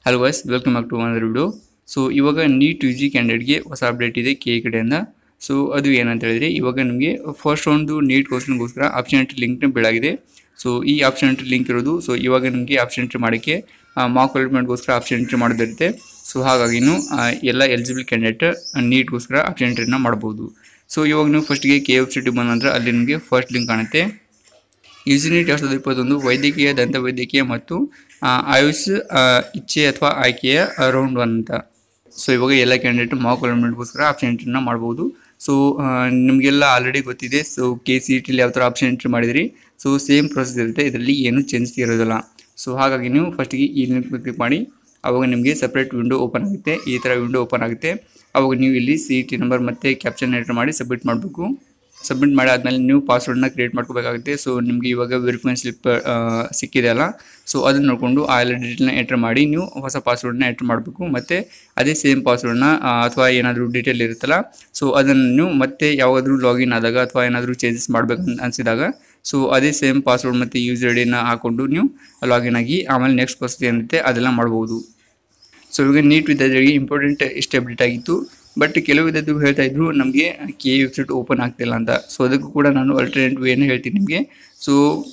hello ವೈಸ್ welcome back to one video so ಇವಾಗ NEET U G ಕ್ಯಾಂಡಿಡೇಟ್ಗೆ ಹೊಸ ಅಪ್ಡೇಟ್ ಇದೆ ಕೆ ಕಡೆಯಿಂದ ಸೊ ಅದು ಏನಂತ ಹೇಳಿದ್ರೆ ಇವಾಗ ನಿಮಗೆ ಫಸ್ಟ್ ಒಂದು ನೀಟ್ ಕೋರ್ಸ್ನಿಗೋಸ್ಕರ ಆಪ್ಷನ್ ಎಂಟ್ರಿ ಲಿಂಕ್ನ ಬೀಳಾಗಿದೆ ಸೊ ಈ ಆಪ್ಷನ್ ಎಂಟ್ರಿ ಲಿಂಕ್ ಇರೋದು ಸೊ ಇವಾಗ ನಿಮಗೆ ಆಪ್ಷನ್ ಎಂಟ್ರಿ ಮಾಡೋಕ್ಕೆ ಮಾಕ್ ಅಲಾಟ್ಮೆಂಟ್ಗೋಸ್ಕರ ಆಪ್ಷನ್ ಎಂಟ್ರಿ ಮಾಡೋದಿರುತ್ತೆ ಸೊ ಹಾಗಾಗಿ ನೀವು ಆ, ಎಲ್ಲ ಎಲಿಜಿಬಲ್ ಕ್ಯಾಂಡಿಡೇಟ್ ನೀಟ್ಗೋಸ್ಕರ ಆಪ್ಷನ್ ಎಂಟ್ರಿನ ಮಾಡ್ಬೋದು ಸೊ ಇವಾಗ ನೀವು ಫಸ್ಟ್ಗೆ ಕೆ ವೆಬ್ಸೈಟಿಗೆ ಬಂದ ನಂತರ ಅಲ್ಲಿ ನಿಮಗೆ ಫಸ್ಟ್ ಲಿಂಕ್ ಕಾಣುತ್ತೆ ಯೂಸಿನಿಟ್ ಎರಡು ಸಾವಿರದ ಇಪ್ಪತ್ತೊಂದು ವೈದ್ಯಕೀಯ ದಂತ ವೈದ್ಯಕೀಯ ಮತ್ತು ಆ, ಆಯುಷ್ ಆ, ಇಚ್ಛೆ ಅಥವಾ ಆಯ್ಕೆಯ ರೌಂಡ್ ಒನ್ ಅಂತ ಸೊ ಇವಾಗ ಎಲ್ಲ ಕ್ಯಾಂಡಿಡೇಟ್ ಮಾಕ್ ಅಲಾಟ್ಮೆಂಟ್ಗೋಸ್ಕರ ಆಪ್ಷನ್ ಎಂಟ್ರಿನ ಮಾಡ್ಬೋದು ಸೊ ನಿಮಗೆಲ್ಲ ಆಲ್ರೆಡಿ ಗೊತ್ತಿದೆ ಸೊ ಕೆ ಸಿ ಇ ಟಿಲಿ ಯಾವ ಥರ ಆಪ್ಷನ್ ಎಂಟ್ರಿ ಮಾಡಿದಿರಿ ಸೊ ಸೇಮ್ ಪ್ರೊಸೆಸ್ ಇರುತ್ತೆ ಇದರಲ್ಲಿ ಏನು ಚೇಂಜ್ ಇರೋದಿಲ್ಲ ಸೊ ಹಾಗಾಗಿ ನೀವು ಫಸ್ಟಿಗೆ ಈ ಲಿಂಕ್ ಕ್ಲಿಕ್ ಮಾಡಿ ಅವಾಗ ನಿಮಗೆ ಸಪ್ರೇಟ್ ವಿಂಡೋ ಓಪನ್ ಆಗುತ್ತೆ ಈ ಥರ ವಿಂಡೋ ಓಪನ್ ಆಗುತ್ತೆ ಅವಾಗ ನೀವು ಇಲ್ಲಿ ಸಿ ಟಿ ನಂಬರ್ ಮತ್ತು ಕ್ಯಾಪ್ಷನ್ ಎಂಟ್ರ್ ಮಾಡಿ ಸಬ್ಮಿಟ್ ಮಾಡಬೇಕು ಸಬ್ಮಿಟ್ ಮಾಡಿ ಆದಮೇಲೆ ನೀವು ಪಾಸ್ವರ್ಡ್ನ ಕ್ರಿಯೇಟ್ ಮಾಡ್ಕೋಬೇಕಾಗುತ್ತೆ ಸೊ ನಿಮಗೆ ಇವಾಗ ವೆರಿಫಿಕೇಷನ್ ಸ್ಲಿಪ್ ಸಿಕ್ಕಿದೆ ಅಲ್ಲ ಸೊ ಅದನ್ನ ನೋಡಿಕೊಂಡು ಆ ಎಲ್ಲ ಡೀಟೇಲ್ನ ಎಂಟ್ರ್ ಮಾಡಿ ನೀವು ಹೊಸ ಪಾಸ್ವರ್ಡ್ನ ಎಂಟ್ರ್ ಮಾಡಬೇಕು ಮತ್ತು ಅದೇ ಸೇಮ್ ಪಾಸ್ವರ್ಡ್ನ ಅಥವಾ ಏನಾದರೂ ಡೀಟೇಲ್ ಇರುತ್ತಲ್ಲ ಸೊ ಅದನ್ನು ನೀವು ಮತ್ತೆ ಯಾವಾಗಾದರೂ ಲಾಗಿನ್ ಆದಾಗ ಅಥವಾ ಏನಾದರೂ ಚೇಂಜಸ್ ಮಾಡಬೇಕು ಅನಿಸಿದಾಗ ಸೊ ಅದೇ ಸೇಮ್ ಪಾಸ್ವರ್ಡ್ ಮತ್ತು ಯೂಸರ್ ಐಡಿನ ಹಾಕ್ಕೊಂಡು ನೀವು ಲಾಗಿನ್ ಆಗಿ ಆಮೇಲೆ ನೆಕ್ಸ್ಟ್ ಪ್ರೊಸೆಸ್ ಏನಿರುತ್ತೆ ಅದೆಲ್ಲ ಮಾಡ್ಬೋದು ಸೊ ಇವಾಗ ನೀಟ್ ವಿದ್ಯಾರ್ಥಿಗಳಿಗೆ ಇಂಪಾರ್ಟೆಂಟ್ ಇಷ್ಟು ಅಪ್ಡೇಟ್ ಆಗಿತ್ತು ಬಟ್ ಕೆಲವು ವಿದ್ಯಾರ್ಥಿಗಳು ಹೇಳ್ತಾ ಇದ್ರು ನಮಗೆ ಕೆ ವೆಬ್ಸೈಟ್ ಓಪನ್ ಆಗ್ತಿಲ್ಲ ಅಂತ ಸೊ ಅದಕ್ಕೂ ಕೂಡ ನಾನು ಅಲ್ಟರ್ನೇಟ್ ವೇನ ಹೇಳ್ತೀನಿ ನಿಮಗೆ ಸೊ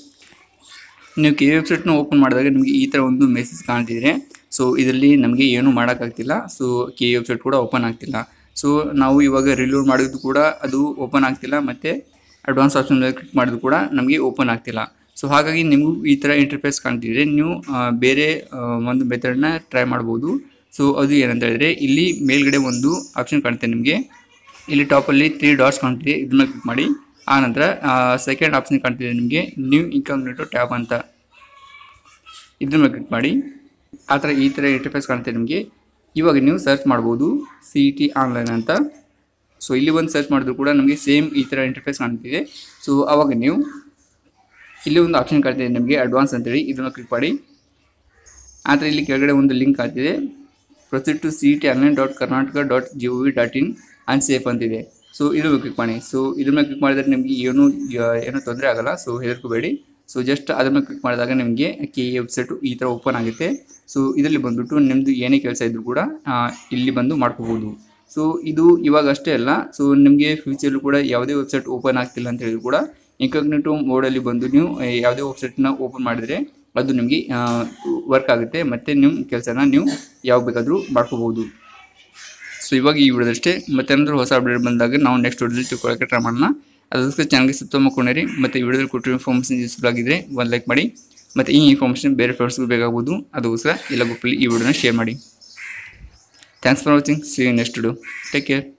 ನೀವು ಕೆ ವೆಬ್ಸೈಟ್ನ ಓಪನ್ ಮಾಡಿದಾಗ ನಿಮಗೆ ಈ ಥರ ಒಂದು ಮೆಸೇಜ್ ಕಾಣ್ತಿದ್ರೆ ಸೊ ಇದರಲ್ಲಿ ನಮಗೆ ಏನು ಮಾಡೋಕ್ಕಾಗ್ತಿಲ್ಲ ಸೊ ಕೆ ವೆಬ್ಸೈಟ್ ಕೂಡ ಓಪನ್ ಆಗ್ತಿಲ್ಲ ಸೊ ನಾವು ಇವಾಗ ರಿಲೋಡ್ ಮಾಡಿದ್ದು ಕೂಡ ಅದು ಓಪನ್ ಆಗ್ತಿಲ್ಲ ಮತ್ತು ಅಡ್ವಾನ್ಸ್ ಆಪ್ಷನ್ ಮೇಲೆ ಕ್ಲಿಕ್ ಮಾಡಿದ್ರು ಕೂಡ ನಮಗೆ ಓಪನ್ ಆಗ್ತಿಲ್ಲ ಸೊ ಹಾಗಾಗಿ ನಿಮಗೂ ಈ ಥರ ಇಂಟರ್ಫೇಸ್ ಕಾಣ್ತಿದ್ರೆ ನೀವು ಆ, ಬೇರೆ ಆ, ಒಂದು ಮೆಥಡ್ನ ಟ್ರೈ ಮಾಡ್ಬೋದು ಸೊ ಅದು ಏನಂತ ಹೇಳಿದ್ರೆ ಇಲ್ಲಿ ಮೇಲ್ಗಡೆ ಒಂದು ಆಪ್ಷನ್ ಕಾಣುತ್ತೆ ನಿಮಗೆ ಇಲ್ಲಿ ಟಾಪಲ್ಲಿ ತ್ರೀ ಡಾಟ್ಸ್ ಕಾಣ್ತಿದೆ ಇದ್ರ ಮೇಲೆ ಕ್ಲಿಕ್ ಮಾಡಿ ಆ ನಂತರ ಸೆಕೆಂಡ್ ಆಪ್ಷನ್ ಕಾಣ್ತಿದೆ ನಿಮಗೆ ನ್ಯೂ ಇನ್ಕಾಗ್ನೇಟೋ ಟ್ಯಾಬ್ ಅಂತ ಇದ್ರ ಮೇಲೆ ಕ್ಲಿಕ್ ಮಾಡಿ ಆ ಥರ ಈ ಥರ ಇಂಟರ್ಫೇಸ್ ಕಾಣುತ್ತೆ ನಿಮಗೆ ಇವಾಗ ನೀವು ಸರ್ಚ್ ಮಾಡ್ಬೋದು ಸಿ ಇ ಟಿ ಆನ್ಲೈನ್ ಅಂತ ಸೊ ಇಲ್ಲಿ ಒಂದು ಸರ್ಚ್ ಮಾಡಿದ್ರು ಕೂಡ ನಮಗೆ ಸೇಮ್ ಈ ಥರ ಇಂಟರ್ಫೇಸ್ ಕಾಣ್ತಿದೆ ಸೊ ಅವಾಗ ನೀವು ಇಲ್ಲಿ ಒಂದು ಆಪ್ಷನ್ ಕಾಣ್ತಿದೆ ನಿಮಗೆ ಅಡ್ವಾನ್ಸ್ ಅಂತೇಳಿ ಇದನ್ನು ಕ್ಲಿಕ್ ಮಾಡಿ ಆದರೆ ಇಲ್ಲಿ ಕೆಳಗಡೆ ಒಂದು ಲಿಂಕ್ ಆಗ್ತಿದೆ proceed to C T online dot Karnataka dot G O V dot in unsafe ಅಂತಿದೆ ಸೊ ಇದ್ರ ಮೇಲೆ ಕ್ಲಿಕ್ ಮಾಡಿ ಸೊ ಇದ್ರ ಮೇಲೆ ಕ್ಲಿಕ್ ಮಾಡಿದ್ರೆ ನಿಮಗೆ ಏನು ಯ- ಏನು ತೊಂದರೆ ಆಗಲ್ಲ ಸೊ ಹೆದರ್ಕೋಬೇಡಿ ಸೊ ಜಸ್ಟ್ ಅದ್ರ ಮೇಲೆ ಕ್ಲಿಕ್ ಮಾಡಿದಾಗ ನಿಮಗೆ ಕೆ ಎ ವೆಬ್ಸೈಟು ಈ ಥರ ಓಪನ್ ಆಗುತ್ತೆ ಸೊ ಇದರಲ್ಲಿ ಬಂದ್ಬಿಟ್ಟು ನಿಮ್ಮದು ಏನೇ ಕೆಲಸ ಇದ್ರೂ ಕೂಡ ಆ, ಇಲ್ಲಿ ಬಂದು ಮಾಡ್ಕೋಬೋದು ಸೊ ಇದು ಇವಾಗ ಅಷ್ಟೇ ಅಲ್ಲ ಸೊ ನಿಮಗೆ ಫ್ಯೂಚರ್ಲು ಕೂಡ ಯಾವುದೇ ವೆಬ್ಸೈಟ್ ಓಪನ್ ಆಗ್ತಿಲ್ಲ ಅಂತ ಹೇಳಿದ್ರು ಕೂಡ ಇನ್ಕಾಗ್ನೇಟೋ ಮೋಡಲ್ಲಿ ಬಂದು ನೀವು ಆ, ಯಾವುದೇ ವೆಬ್ಸೈಟ್ನ ಓಪನ್ ಮಾಡಿದರೆ ಅದು ನಿಮಗೆ ವರ್ಕ್ ಆಗುತ್ತೆ ಮತ್ತು ನಿಮ್ಮ ಕೆಲಸನ ನೀವು ಯಾವಾಗ ಬೇಕಾದರೂ ಮಾಡ್ಕೋಬೋದು ಸೊ ಇವಾಗ ಈ ವಿಡಿಯೋದಷ್ಟೇ ಮತ್ತೆ ಏನಾದರೂ ಹೊಸ ಅಪ್ಡೇಟ್ ಬಂದಾಗ ನಾವು ನೆಕ್ಸ್ಟ್ ವಿಡಿಯೋದಲ್ಲಿ ತಿಳ್ಕೊಳ್ಳೋಕೆ ಟ್ರೈ ಮಾಡೋಣ ಅದಕ್ಕೋಸ್ಕರ ಚಾನಲ್ಗೆ ಸಬ್ಸ್ಕ್ರೈಬ್ ಮಾಡ್ಕೊಂಡಿರಿ ಮತ್ತು ಈ ವಿಡಿಯೋದಲ್ಲಿ ಕೊಟ್ಟಿರೋ ಇನ್ಫಾರ್ಮೇಷನ್ ಯೂಸ್ಫುಲ್ ಆಗಿದ್ರೆ ಒಂದು ಲೈಕ್ ಮಾಡಿ ಮತ್ತು ಈ ಇನ್ಫಾರ್ಮೇಷನ್ ಬೇರೆ ಫ್ರೆಂಡ್ಸ್ಗೂ ಬೇಕಾಗ್ಬೋದು ಅದಕ್ಕೋಸ್ಕರ ಎಲ್ಲ ಗ್ರೂಪಲ್ಲಿ ಈ ವಿಡಿಯೋನ ಶೇರ್ ಮಾಡಿ thanks for watching see next video take care